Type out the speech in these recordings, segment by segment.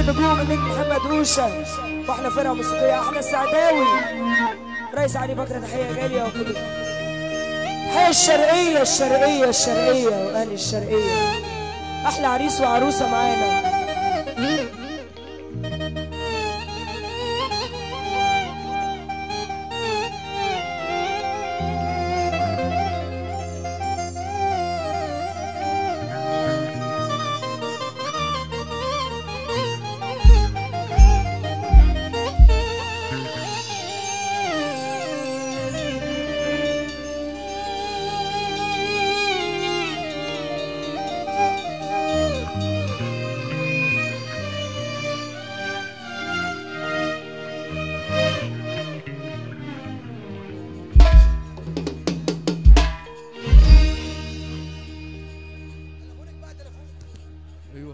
النجوم النجم محمد روشه واحلى فرقه موسيقيه احمد السعداوي رئيس علي بكر تحيه غاليه وكل تحيه الشرقيه الشرقيه الشرقيه واهل الشرقيه احلى عريس وعروسه معانا ايوه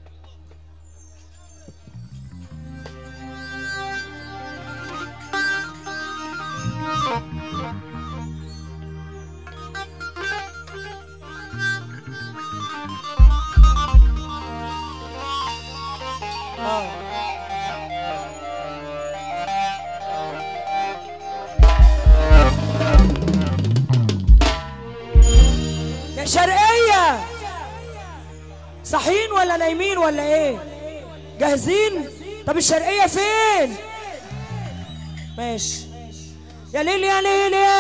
يا شرقيه صاحيين ولا نايمين ولا ايه جاهزين طب الشرقيه فين ماشي يا ليل يا ليل يا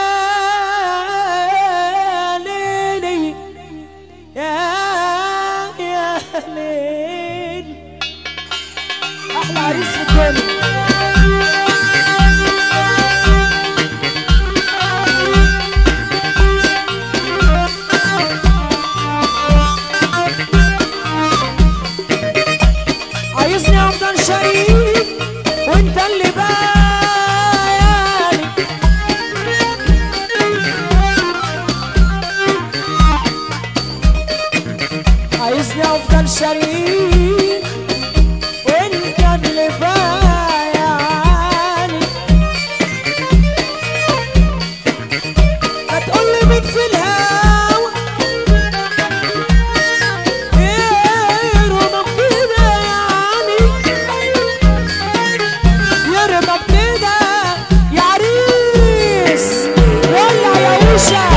ليلي يا يا ليل احلى عريس في الدنيا عايزني افضل شريك وانت اللي بالي عايزني افضل شريك وانت اللي بايعني ما تقولي مين في الهوا يرضى بكده يعني يرضى بكده يا عريس ولا يا عيشه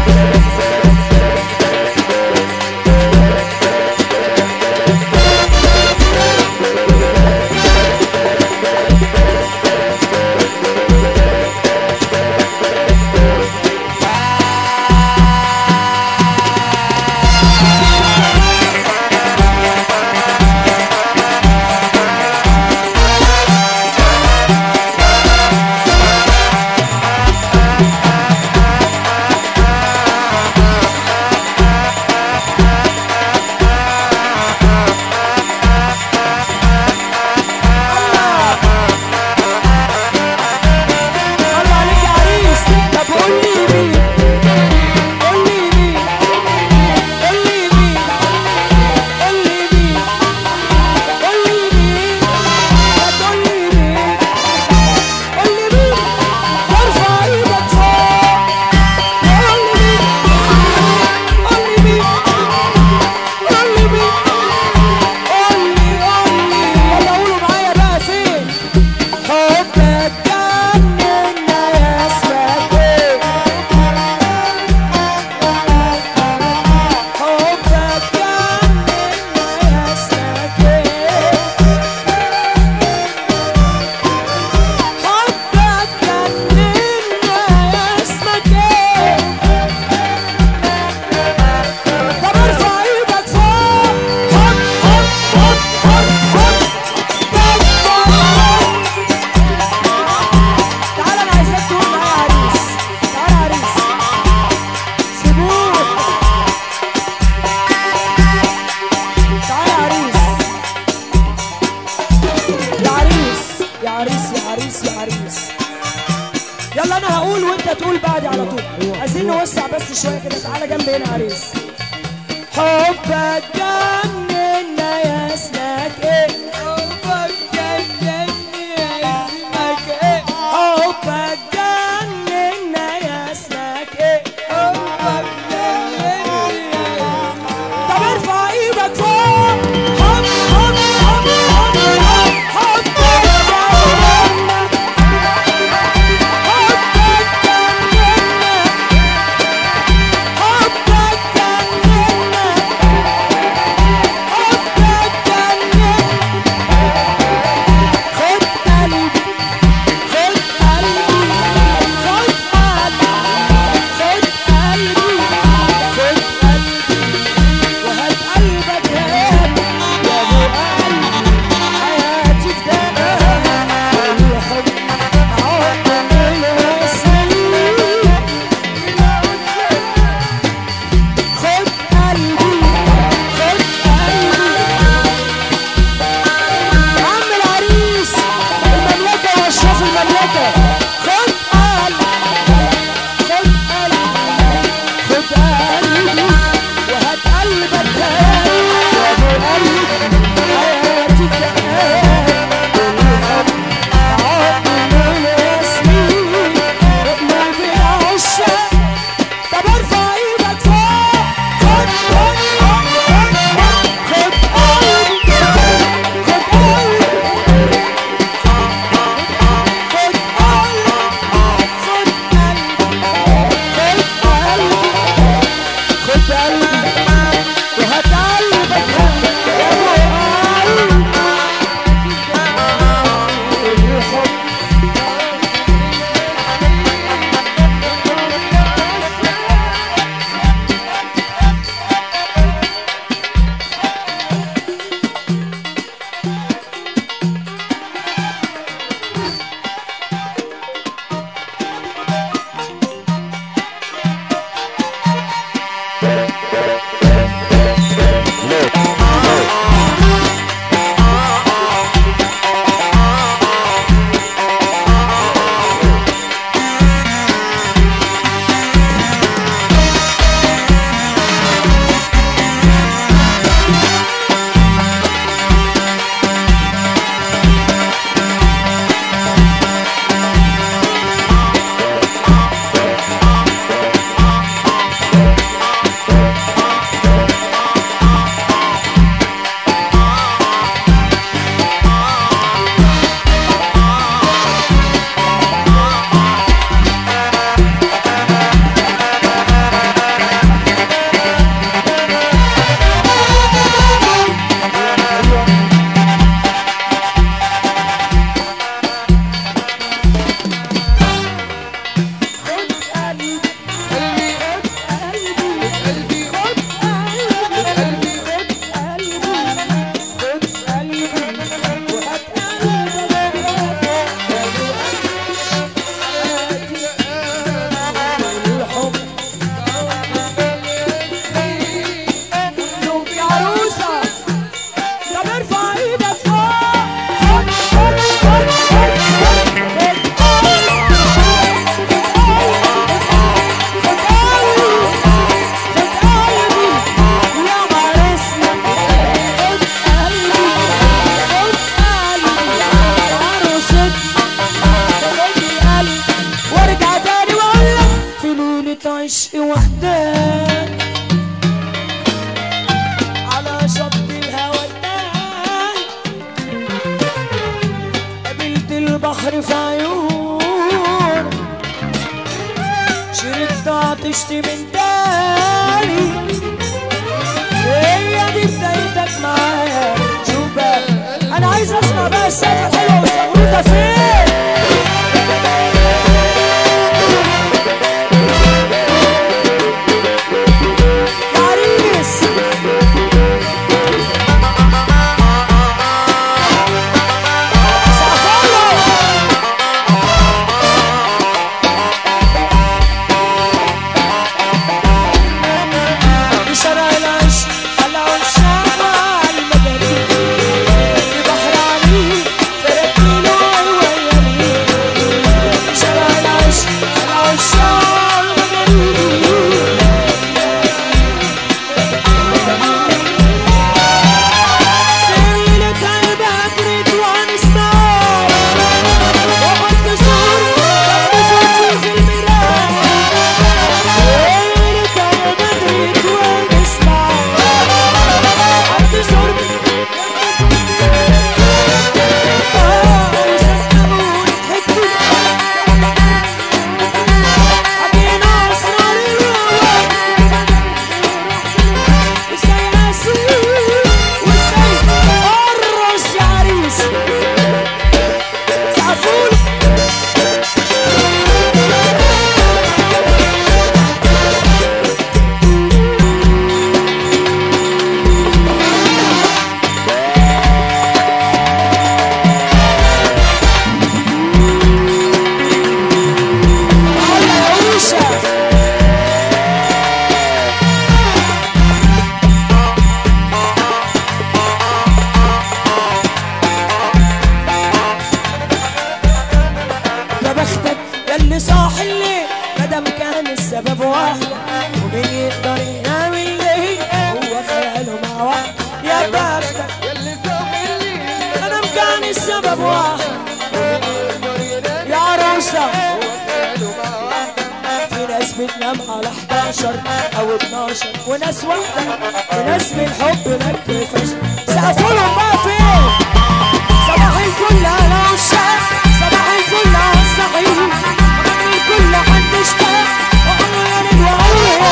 الله عليك يا عريس طب قول لي مين قول لي مين قول لي مين قول لي مين قول لي مين ما تقول لي مين قول لي مين ارفع ايدك فوق قول لي مين قول لي مين قول لي مين قول لي قول لي يلا قولوا معايا بقى فين حبك جننا يا سلام حبك جننا يا سلام حبك جننا يا سلام طب ارفع ايدك فوق حب حب حب حب حب تعالى انا عايزاك تقول معايا يا عريس تعالى يا عريس سيبوه تعالى يا عريس يا عريس يا عريس يا عريس يا عريس يلا انا هقول وانت تقول بعدي على طول عايزين نوسع بس شويه كده تعالى جنب هنا يا عريس حبك جننا يا اسمك ايه حبك جننا يا اسمك ايه حبك جننا يا اسمك ايه حبك جننا يا طب ارفع ايدك فوق حب حب حب حب حب البحر في عيون شربت عطشت من تاني هي دي بدايتك معايا شوف بقى انا عايز اسمع بقى السقف الحلوه والصغروطه فين يا عريس بشرع العش على عشاق وعلى المجاري بحر عليه فرق له ويمين بشرع العش على عشاق المجاري سيلك قلبك رضوان اسمع وقت صور وقت صوتي في المراية سيلك قلبك رضوان اسمع وقت صور آه وصدقوني حكي حكينا أسرار الروح وازاي اسيب وازاي ارقص يا عريس سقفول يا عيشه يا بختك يا اللي صاح الليل مادام كان السبب واحد ومين يقدر ينام الليل هو خياله مع واحد يا بختك مادام كان السبب واحد يا عروسة في ناس بتنام على 11 او 12 وناس واحدة وناس بالحب ما بتفش سقفولهم بقى فين صباح الفل على عشاق صباح الفل على الصحيح الكل حد اشتاق وعنوان الوعي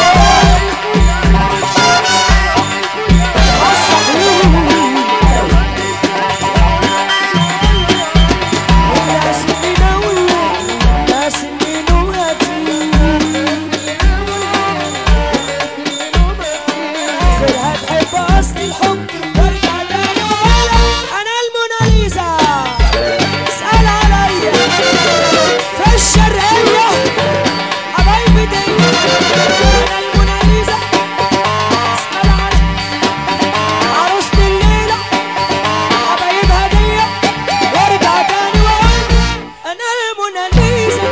الناس اللي ناوية الناس اللي نواتي سرها تحب اصل الحب وارجع تاني واقولك انا الموناليزا اسال عليا في الشرقية حبايبي دي انا الموناليزا اسال عليا عروسة الليلة حبايبها دي وارجع تاني واقولك انا الموناليزا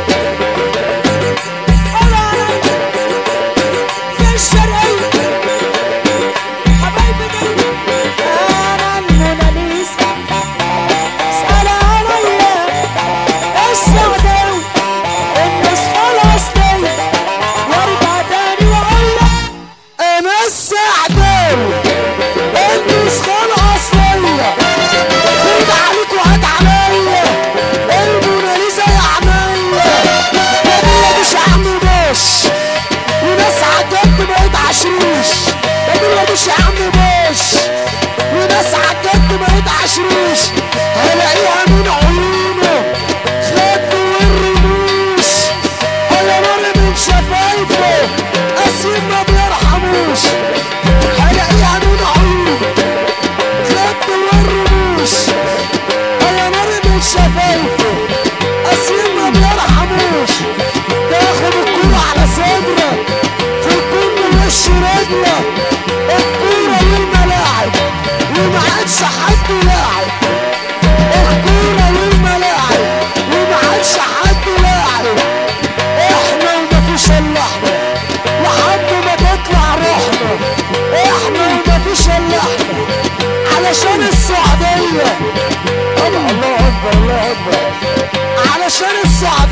اسال عليا في الشرقية حبايبي دي انا الموناليزا اسأل عليا السعداوي النسخة الأصلية وارجع تاني واقولك انا السعداوي النسخة الأصلية خد عليك وهات عليا الموناليزا يا عمية جميلة مش عم باش وناس عجبت ما يتعشروش جميلة مش عم باش وناس عجبت ما يتعشروش هلاقيها من عيونه خد والرموش ولا نار من شفايفه قاسيين ما بيرحموش هلاقيها من عيونه خد والرموش ولا نار من شفايفه قاسيين ما بيرحموش تاخد الكورة على صدرك في الكون وش رجلك الكورة للملاعب وما عادش حد لاعب الكورة للملاعب وما عادش حد لاعب احنا ومفيش الا احنا لحد ما تطلع روحنا احنا ومفيش الا احنا علشان السعودية الله الله اكبر الله اكبر علشان السعودية